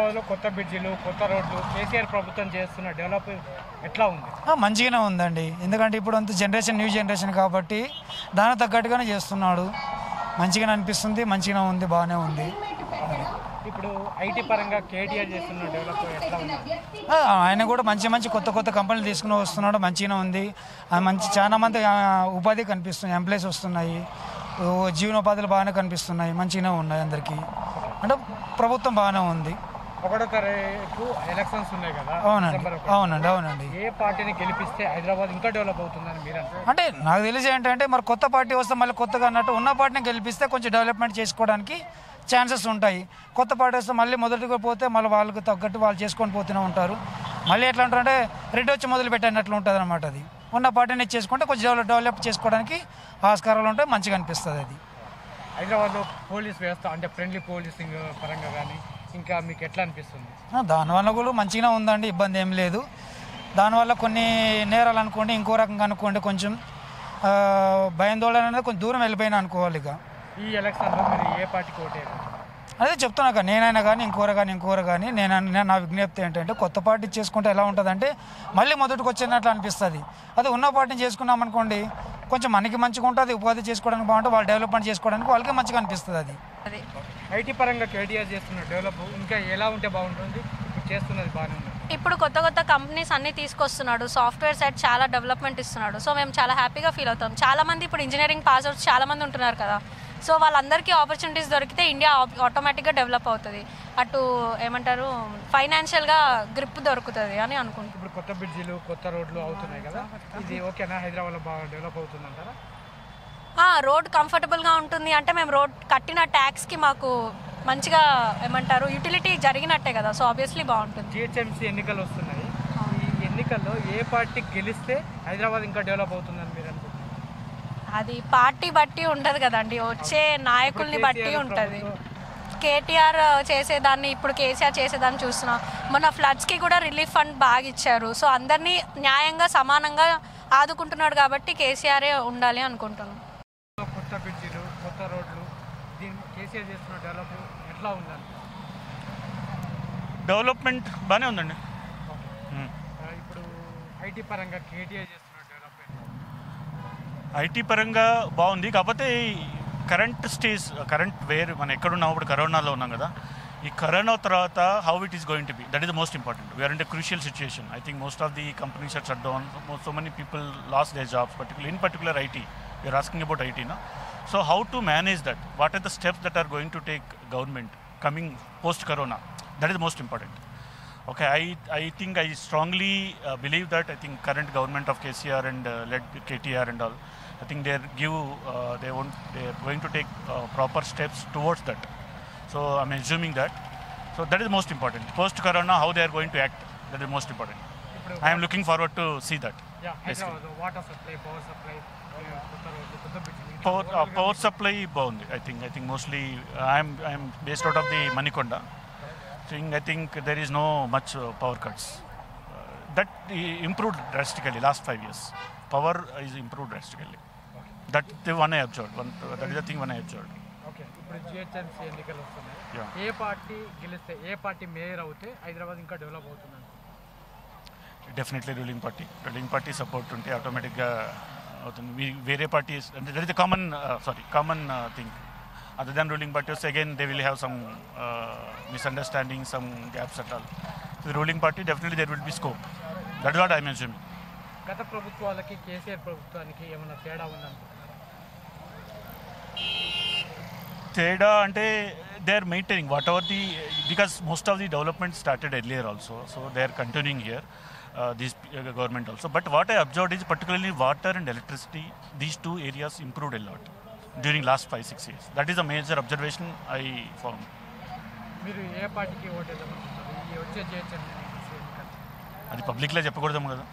హైదరాబాద్లో కొత్త బ్రిడ్జిలు కొత్త రోడ్లు కేసీఆర్ ప్రభుత్వం చేస్తున్న డెవలప్ ఎట్లా ఉంది ఆ, మంచిగానే ఉందండి ఎందుకంటే ఇప్పుడు అంత జనరేషన్ న్యూ జనరేషన్ కాబట్టి దానికి తగ్గట్టుగానే చేస్తున్నాడు మంచిగానే అనిపిస్తుంది మంచిగానే ఉంది బాగానే ఉంది ఇప్పుడు ఐటీ పరంగా కేటీఆర్ చేస్తున్న డెవలప్ ఎట్లా ఉంది ఆ, ఆయన కూడా మంచి మంచి కొత్త కొత్త కంపెనీలు తీసుకుని వస్తున్నాడు మంచిగానే ఉంది ఆ, మంచి చాలా మంది ఆ, ఉపాధి కనిపిస్తుంది ఎంప్లాయీస్ వస్తున్నాయి ఓ, జీవనోపాధులు బాగానే కనిపిస్తున్నాయి మంచిగానే ఉన్నాయి అందరికీ అంటే ప్రభుత్వం బాగానే ఉంది ఒకటో తారీఖు ఎలక్షన్స్ ఉన్నాయి కదా అవునండి డిసెంబర్ ఒకటి. అవునండి అవునండి ఏ పార్టీని గెలిపిస్తే హైదరాబాద్ ఇంకా డెవలప్ అవుతుందని మీరు అంటారు అంటే నాకు తెలిసి ఏంటంటే మరి కొత్త పార్టీ వస్తే మళ్ళీ కొత్తగా అన్నట్టు ఉన్న పార్టీని గెలిపిస్తే కొంచెం డెవలప్మెంట్ చేసుకోవడానికి ఛాన్సెస్ ఉంటాయి కొత్త పార్టీ వస్తే మళ్ళీ మొదటిగా పోతే మళ్ళీ వాళ్ళకి తగ్గట్టు వాళ్ళు చేసుకొని పోతూనే ఉంటారు మళ్ళీ ఎట్లా ఉంటారంటే రెడ్డి వచ్చి మొదలు పెట్టినట్లు ఉంటుంది అనమాట అది ఉన్న పార్టీని చేసుకుంటే కొంచెం డెవలప్ డెవలప్ చేసుకోవడానికి ఆస్కారాలు ఉంటాయి మంచిగా అనిపిస్తుంది అది హైదరాబాద్లో పోలీస్ వ్యవస్థ అంటే ఫ్రెండ్లీ పోలీసింగ్ పరంగా కానీ ఇంకా మీకు ఎట్లా అనిపిస్తుంది ఆ, దానివల్ల కూడా మంచిగానే ఉందండి ఇబ్బంది ఏం లేదు దానివల్ల కొన్ని నేరాలు అనుకోండి ఇంకో రకంగా అనుకోండి కొంచెం ఆ, భయాందోళన అనేది కొంచెం దూరం వెళ్ళిపోయినా అనుకోవాలి ఇక ఈ ఎలక్షన్లో మీరు ఏ పార్టీకి ఓటేయారు అదే చెప్తున్నా కదా నేనైనా కానీ ఇంకోరు కానీ ఇంకోరు కానీ నేను నేను నా విజ్ఞప్తి ఏంటంటే కొత్త పార్టీ చేసుకుంటే ఎలా ఉంటుందంటే మళ్ళీ మొదటికి వచ్చినట్లు అనిపిస్తుంది అదే ఉన్న పార్టీని చేసుకున్నాం అనుకోండి కొంచెం మనకి మంచిగా ఉంటుంది ఉపాధి చేసుకోవడానికి బాగుంటుంది వాళ్ళు డెవలప్మెంట్ చేసుకోవడానికి వాళ్ళకి మంచిగా అనిపిస్తుంది అది అది ఐటీ పరంగా కేటీఆర్ చేస్తున్న డెవలప్ ఇంకా ఎలా ఉంటే బాగుంటుంది ఇప్పుడు చేస్తున్నది బాగానే ఉంది ఇప్పుడు కొత్త కొత్త కంపెనీస్ అన్ని తీసుకొస్తున్నాడు సాఫ్ట్వేర్ సైడ్ చాలా డెవలప్మెంట్ ఇస్తున్నాడు సో మేము చాలా హ్యాపీగా ఫీల్ అవుతాం చాలా మంది ఇప్పుడు ఇంజనీరింగ్ పాస్ అవుట్స్ చాలా మంది ఉంటున్నారు కదా సో వాళ్ళందరికీ ఆపర్చునిటీస్ దొరికితే ఇండియా ఆటోమేటిక్గా డెవలప్ అవుతుంది అటు ఏమంటారు ఫైనాన్షియల్గా గ్రిప్ దొరుకుతుంది అని అనుకుంటున్నాను ఇప్పుడు కొత్త బ్రిడ్జిలు కొత్త రోడ్లు అవుతున్నాయి కదా ఇది ఓకేనా హైదరాబాద్లో బాగా డెవలప్ అవుతుందంటారా రోడ్ కంఫర్టబుల్గా ఉంటుంది అంటే మేము రోడ్ కట్టిన ట్యాక్స్కి మాకు మంచిగా ఏమంటారు యూటిలిటీ జరిగినట్టే కదా సో ఆబ్వియస్లీ బాగుంటుంది జిహెచ్ఎంసీ ఎన్నికలు వస్తున్నాయి ఈ ఎన్నికల్లో ఏ పార్టీ గెలిస్తే హైదరాబాద్ ఇంకా డెవలప్ అవుతుందని మీరు అనుకుంటున్నారు అది పార్టీ బట్టి ఉండదు కదండి వచ్చే నాయకుల్ని బట్టి ఉంటుంది కేటీఆర్ చేసేదాన్ని ఇప్పుడు కేసీఆర్ చేసేదాన్ని చూస్తున్నాం మొన్న ఫ్లడ్స్కి కూడా రిలీఫ్ ఫండ్ బాగా ఇచ్చారు సో అందరినీ న్యాయంగా సమానంగా ఆదుకుంటున్నాడు కాబట్టి కేసీఆరే ఉండాలి అనుకుంటున్నాను కొత్త బ్రిడ్జిలు కొత్త రోడ్లు దీన్ని కేసీఆర్ చేస్తున్న డెవలప్ ఎట్లా ఉందని డెవలప్మెంట్ బాగానే ఉందండి మ్మ్. ఆ, ఇప్పుడు ఐటీ పరంగా కేటీఆర్ చేస్తున్న డెవలప్ ఎట్లా ఉంది? ఐటీ పరంగా బాగుంది కాకపోతే కరెంట్ స్టేజ్ కరెంట్ వేర్ మనం ఎక్కడున్నాం ఇప్పుడు కరోనాలో ఉన్నాం కదా ఈ కరోనా తర్వాత how it is going to be that is the most important we are in the crucial situation I think most of the companies are shut down so many people lose they jobs particular in particular IT we are asking about IT నా so how to manage that what are the steps that are going to take government coming post corona that is the most important Okay, I, I think I strongly uh, believe that I think current government of KCR and uh, led KTR and all, I think they give uh, they want they are going to take uh, proper steps towards that. So I'm assuming that. So that is most important. Post Corona, how they are going to act, that is most important. ఇప్పుడు I am looking forward to see that. Yeah Hyderabad water supply power supply కొత్త రోడ్లు కొత్త బ్రిడ్జిలు Power, uh, power supply bound. I think I think mostly uh, I'm I'm based out of the Manikonda. Think I think there is no much uh, power cuts. Uh, that i- improved drastically last five years. Power is improved drastically. That the one I observed. One, uh, that is the thing one I observed. Okay ఇప్పుడు GHMC ఎన్నికలు వస్తున్నాయి Yeah. ఏ party గెలిస్తే ఏ party mayor అవుతే హైదరాబాద్ ఇంకా develop అవుతుందని definitely ruling party ruling party support ఉంటే ఆటోమేటిక్గా అవుతుంది వీ- వేరే పార్టీస్ అంటే that is the common sorry common thing other than ruling party వస్తే again they will have some misunderstanding some gaps at all the ruling party definitely there will be scope that what I mention గత ప్రభుత్వాలకి KCR ప్రభుత్వానికి ఏమైనా తేడా ఉందనుకుంటున్నారు తేడా అంటే they are maintaining what ever the because most of the development started earlier also so they are continuing here this government also but what I observed is particularly water and electricity these two areas improved a lot during last five six years that is a major observation I found మీరు ఏ పార్టీకి vote వేద్దామనుకుంటున్నారు ఈ వచ్చే GHMC ఎన్నికలు అది పబ్లిక్లో చెప్పకూడదాము కదా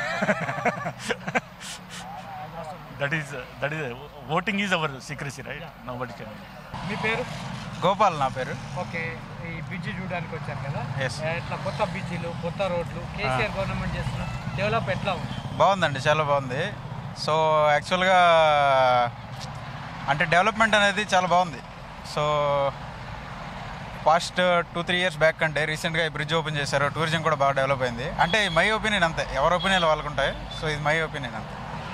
that is that is voting is our secrecy right nobody can మీ పేరు గోపాల్ నా పేరు ఓకే ఈ బ్రిడ్జి చూడడానికి వచ్చారు కదా Yes. ఎట్లా కొత్త బ్రిడ్జిలు కొత్త రోడ్లు కేసీఆర్ గవర్నమెంట్ చేస్తున్న డెవలప్ ఎట్లా ఉంది బాగుందండి చాలా బాగుంది సో యాక్చువల్గా అంటే డెవలప్మెంట్ అనేది చాలా బాగుంది so past two three years back కంటే రీసెంట్గా ఈ బ్రిడ్జ్ ఓపెన్ చేశారు టూరిజం కూడా బాగా డెవలప్ అయింది అంటే మై ఒపీనియన్ అంతే ఎవరి ఒపీనియన్ వాళ్ళకు ఉంటాయి సో ఇది మై ఒపీనియన్ అంతే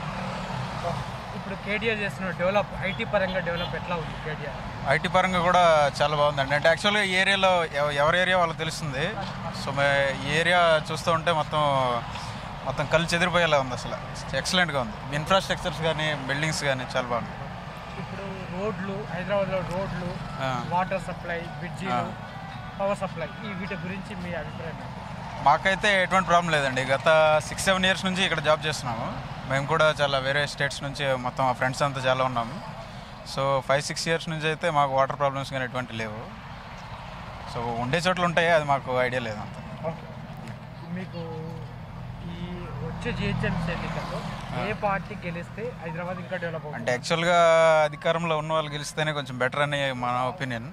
ఇప్పుడు కేటీఆర్ చేస్తున్న డెవలప్ ఐటీ పరంగా డెవలప్ ఎట్లా ఉంది కేటీఆర్ ఐటీ పరంగా కూడా చాలా బాగుందండి అంటే యాక్చువల్గా ఈ ఏరియాలో ఎవ- ఎవరి ఏరియా వాళ్ళకి తెలుస్తుంది సో మే ఈ ఏరియా చూస్తూ ఉంటే మొత్తం మొత్తం కళ్ళు చెదిరిపోయేలా ఉంది అసలు ఎక్సలెంట్గా ఉంది ఇన్ఫ్రాస్ట్రక్చర్స్ కానీ బిల్డింగ్స్ కానీ చాలా బాగుంది ఇప్పుడు రోడ్లు హైదరాబాద్లో రోడ్లు ఆ. వాటర్ సప్లై బ్రిడ్జీలు పవర్ సప్లై ఈ వీటి గురించి మీ అభిప్రాయం ఏంటి? మాకైతే ఎటువంటి ప్రాబ్లం లేదండి గత సిక్స్ సెవెన్ ఇయర్స్ నుంచి ఇక్కడ జాబ్ చేస్తున్నాము మేము కూడా చాలా వేరే స్టేట్స్ నుంచి మొత్తం మా ఫ్రెండ్స్ అంతా చాలా ఉన్నాము సో ఫైవ్ సిక్స్ ఇయర్స్ నుంచి అయితే మాకు వాటర్ ప్రాబ్లమ్స్ కానీ ఎటువంటి లేవు సో ఉండే చోట్ల ఉంటాయి అది మాకు ఐడియా లేదు అంత ఓకే మీకు ఈ వచ్చే జిహెచ్ఎంసీ ఎన్నికల్లో ఏ పార్టీ గెలిస్తే హైదరాబాద్ ఇంకా డెవలప్ అవుతుంది అంటే యాక్చువల్గా అధికారంలో ఉన్న వాళ్ళు గెలిస్తేనే కొంచెం బెటర్ అని మన ఒపీనియన్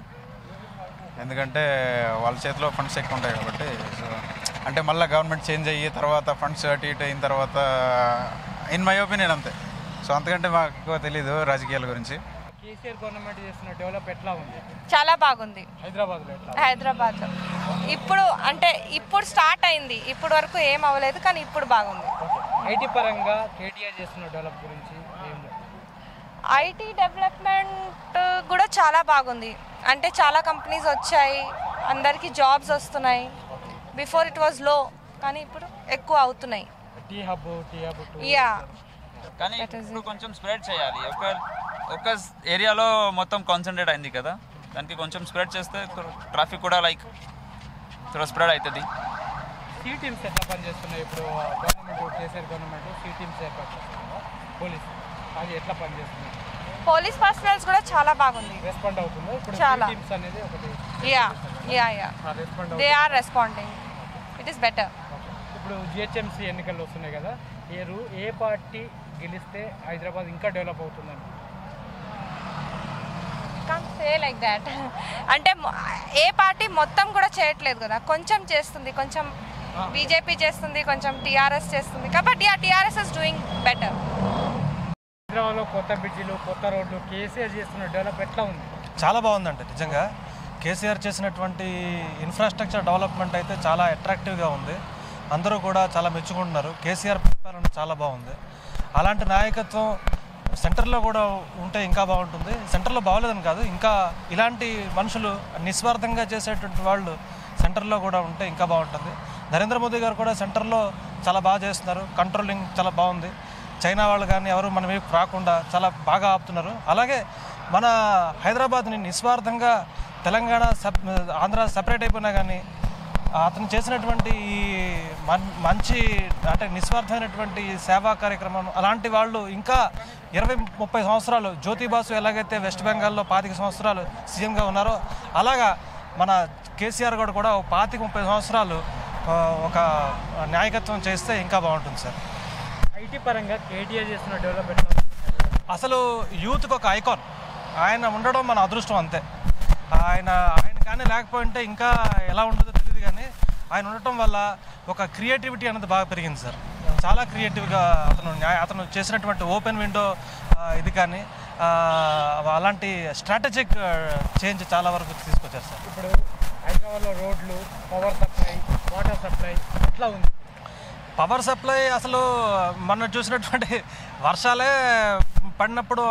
ఎందుకంటే వాళ్ళ చేతిలో ఫండ్స్ ఎక్కువ ఉంటాయి కాబట్టి సో అంటే మళ్ళీ గవర్నమెంట్ చేంజ్ అయ్యి తర్వాత ఫండ్స్ అటు ఇటు అయిన తర్వాత ఇన్ మై ఒపీనియన్ అంతే సో అంతకంటే మాకు ఎక్కువ తెలీదు రాజకీయాల గురించి కేసీఆర్ గవర్నమెంట్ చేస్తున్న డెవలప్ ఎట్లా ఉంది చాలా బాగుంది హైదరాబాద్లో ఎట్లా హైదరాబాద్లో ఇప్పుడు అంటే ఇప్పుడు స్టార్ట్ అయింది ఇప్పుడు వరకు ఏం అవ్వలేదు కానీ ఇప్పుడు బాగుంది ఐటీ పరంగా కేటీఆర్ చేస్తున్న డెవలప్ గురించి ఏం చెప్తారు? ఐటీ డెవలప్మెంట్ కూడా చాలా బాగుంది అంటే చాలా కంపెనీస్ వచ్చాయి అందరికీ జాబ్స్ వస్తున్నాయి బిఫోర్ ఇట్ వాజ్ లో కానీ ఇప్పుడు ఎక్కువ అవుతున్నాయి T hub T hub two yeah కానీ ఇప్పుడు కొంచెం స్ప్రెడ్ చేయాలి ఒక ఒక ఏరియాలో మొత్తం కాన్సన్ట్రేట్ అయింది కదా దానికి కొంచెం స్ప్రెడ్ చేస్తే ట్రాఫిక్ కూడా లైక్ త్వర స్ప్రెడ్ అవుతుంది సీ టీమ్స్ ఎట్లా పనిచేస్తున్నాయి ఇప్పుడు government KCR government she teams ఏర్పాటు చేస్తున్నారు పోలీస్ అది ఎట్లా పనిచేస్తుంది పోలీస్ పర్సనల్స్ కూడా చాలా బాగుంది రెస్పాండ్ అవుతుందో ఇప్పుడు చాలా. టీమ్స్ అనేది ఒకటి yeah yeah yeah respond they are responding it is better ఇప్పుడు జిహెచ్ఎంసీ ఎన్నికలు వస్తున్నాయి కదా ఏ రూ ఏ పార్టీ గెలిస్తే హైదరాబాద్ ఇంకా డెవలప్ అవుతుందని కాన్ సే లైక్ దాట్ అంటే మొ- ఏ పార్టీ మొత్తం కూడా చేయట్లేదు కదా కొంచెం చేస్తుంది కొంచెం బీజేపీ చేస్తుంది కొంచెం టీఆర్ఎస్ చేస్తుంది కాబట్టి ఆ టీఆర్ఎస్ ఇస్ డూయింగ్ బెటర్ హైదరాబాద్లో కొత్త బ్రిడ్జిలు కొత్త రోడ్లు కేసీఆర్ చేస్తున్న డెవలప్ ఎట్లా ఉంది చాలా బాగుందండి నిజంగా కేసీఆర్ చేసినటువంటి ఇన్ఫ్రాస్ట్రక్చర్ డెవలప్మెంట్ అయితే చాలా అట్రాక్టివ్గా ఉంది అందరూ కూడా చాలా మెచ్చుకుంటున్నారు కేసీఆర్ పరిపాలన చాలా బాగుంది అలాంటి నాయకత్వం సెంటర్లో కూడా ఉంటే ఇంకా బాగుంటుంది సెంటర్లో బాగోలేదని కాదు ఇంకా ఇలాంటి మనుషులు నిస్వార్థంగా చేసేటువంటి వాళ్ళు సెంటర్లో కూడా ఉంటే ఇంకా బాగుంటుంది నరేంద్ర మోదీ గారు కూడా సెంటర్లో చాలా బాగా చేస్తున్నారు కంట్రోలింగ్ చాలా బాగుంది చైనా వాళ్ళు కానీ ఎవరు మన వైపు రాకుండా చాలా బాగా ఆపుతున్నారు అలాగే మన హైదరాబాద్ని నిస్వార్థంగా తెలంగాణ సప్ ఆంధ్ర సపరేట్ అయిపోయినా కానీ అతను చేసినటువంటి ఈ మన్- మంచి అంటే నిస్వార్థమైనటువంటి ఈ సేవా కార్యక్రమం అలాంటి వాళ్ళు ఇంకా ఇరవై ముప్పై సంవత్సరాలు జ్యోతిబాసు ఎలాగైతే వెస్ట్ బెంగాల్లో పాతిక సంవత్సరాలు సీఎంగా ఉన్నారో అలాగా మన కేసీఆర్ గారు కూడా ఒక పాతిక ముప్పై సంవత్సరాలు ఆ, ఒక నాయకత్వం చేస్తే ఇంకా బాగుంటుంది సార్ ఐటీ పరంగా కేటీఆర్ చేస్తున్న డెవలప్ ఎట్లా ఉంది అసలు యూత్కి ఒక ఐకాన్ ఆయన ఉండడం మన అదృష్టం అంతే ఆయన ఆయన కానీ లేకపోయింటే ఇంకా ఎలా ఉంటుందో తెలియదు కానీ ఆయన ఉండటం వల్ల ఒక క్రియేటివిటీ అనేది బాగా పెరిగింది సార్ చాలా క్రియేటివ్గా అతను న్యాయ అతను చేసినటువంటి ఓపెన్ విండో ఇది కానీ ఆ, అలాంటి స్ట్రాటజిక్ చేంజ్ చాలా వరకు తీసుకొచ్చారు సార్ ఇప్పుడు హైదరాబాద్లో రోడ్లు పవర్ సప్లై వాటర్ సప్లై ఎట్లా ఉంది పవర్ సప్లై అసలు మొన్న చూసినటువంటి వర్షాలే పడినప్పుడు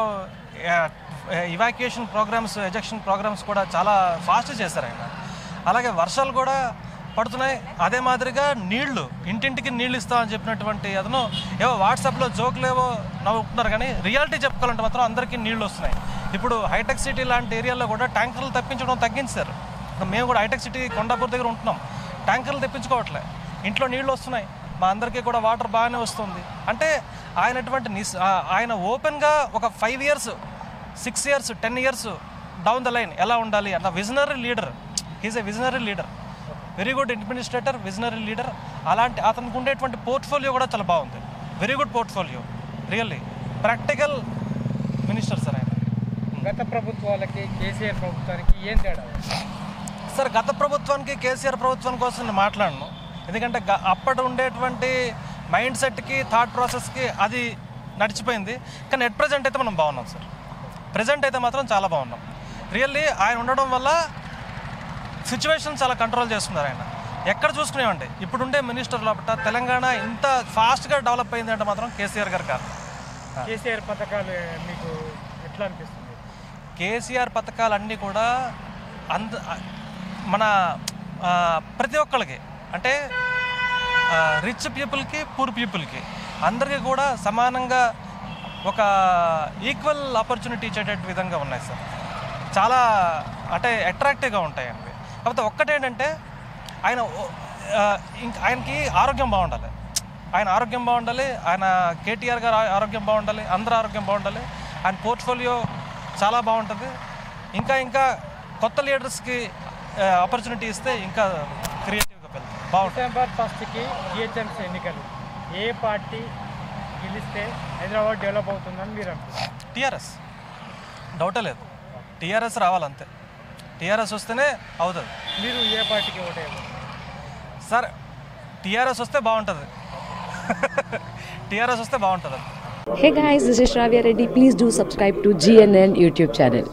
ఇవాక్యుయేషన్ ప్రోగ్రామ్స్ ఎజెక్షన్ ప్రోగ్రామ్స్ కూడా చాలా ఫాస్ట్ చేశారు ఆయన అలాగే వర్షాలు కూడా పడుతున్నాయి అదే మాదిరిగా నీళ్లు ఇంటింటికి నీళ్లు ఇస్తామని చెప్పినటువంటి అతను ఏవో వాట్సాప్లో జోకులు ఏవో నవ్వుకుంటున్నారు కానీ రియాలిటీ చెప్పుకోవాలంటే మాత్రం అందరికీ నీళ్లు వస్తున్నాయి ఇప్పుడు హైటెక్ సిటీ లాంటి ఏరియాలో కూడా ట్యాంకర్లు తప్పించడం తగ్గించారు ఇప్పుడు మేము కూడా హైటెక్ సిటీ కొండాపూర్ దగ్గర ఉంటున్నాం ట్యాంకర్లు తెప్పించుకోవట్లే ఇంట్లో నీళ్లు వస్తున్నాయి మా అందరికీ కూడా వాటర్ బాగానే వస్తుంది అంటే ఆయనటువంటి నిస్ ఆ- ఆయన ఓపెన్గా ఒక five years six years ten years down the line ఎలా ఉండాలి అన్న visionary leader he's a visionary leader very good administrator visionary leader అలాంటి అతనికి ఉండేటువంటి పోర్ట్ఫోలియో కూడా చాలా బాగుంది very good portfolio really practical minister sir ఆయన గత ప్రభుత్వాలకి కేసీఆర్ ప్రభుత్వానికి ఏం తేడా సార్ గత ప్రభుత్వానికి కేసీఆర్ ప్రభుత్వం కోసం నేను మాట్లాడను ఎందుకంటే గ- అప్పటి ఉండేటువంటి మైండ్ సెట్కి థాట్ ప్రాసెస్కి అది నడిచిపోయింది కానీ ఎట్ ప్రజెంట్ అయితే మనం బాగున్నాం సార్ ప్రజెంట్ అయితే మాత్రం చాలా బాగున్నాం రియల్లీ ఆయన ఉండడం వల్ల సిచ్యువేషన్ చాలా కంట్రోల్ చేస్తున్నారు ఆయన ఎక్కడ చూసుకునేవండి ఇప్పుడుండే మినిస్టర్ లోపల తెలంగాణ ఇంత ఫాస్ట్గా డెవలప్ అయింది అంటే మాత్రం కేసీఆర్ గారు కాదు కేసీఆర్ పథకాలు మీకు ఎట్లా అనిపిస్తుంది కేసీఆర్ పథకాలన్నీ కూడా అంద మన ఆ, ప్రతి ఒక్కరికి అంటే రిచ్ పీపుల్కి పూర్ పీపుల్కి అందరికీ కూడా సమానంగా ఒక ఈక్వల్ ఆపర్చునిటీ ఇచ్చేటట్టు విధంగా ఉన్నాయి సార్ చాలా అంటే అట్రాక్టివ్గా ఉంటాయండి కాకపోతే ఒక్కటేంటంటే ఆయన ఓ- ఆ, ఇంక ఆయనకి ఆరోగ్యం బాగుండాలి ఆయన ఆరోగ్యం బాగుండాలి ఆయన కేటీఆర్ గారు ఆ- ఆరోగ్యం బాగుండాలి అందరూ ఆరోగ్యం బాగుండాలి ఆయన పోర్ట్ఫోలియో చాలా బాగుంటుంది ఇంకా ఇంకా కొత్త లీడర్స్కి ఆపర్చునిటీ ఇస్తే ఇంకా క్రియేటివ్గా వెళ్తుంది బాగుంటుంది డిసెంబర్ ఫస్ట్కి జిహెచ్ఎంసీ ఎన్నికలు ఏ పార్టీ గెలిస్తే హైదరాబాద్ డెవలప్ అవుతుందని మీరు అనుకుంటున్నారు టీఆర్ఎస్ డౌటే లేదు టీఆర్ఎస్ రావాలంతే టీఆర్ఎస్ వస్తేనే అవుతుంది మీరు ఏ పార్టీకి ఓటేయాలి సార్ టీఆర్ఎస్ వస్తే బాగుంటుంది టీఆర్ఎస్ వస్తే బాగుంటుంది Hey guys, this is Shravya Reddy. Please do subscribe to GNN YouTube channel.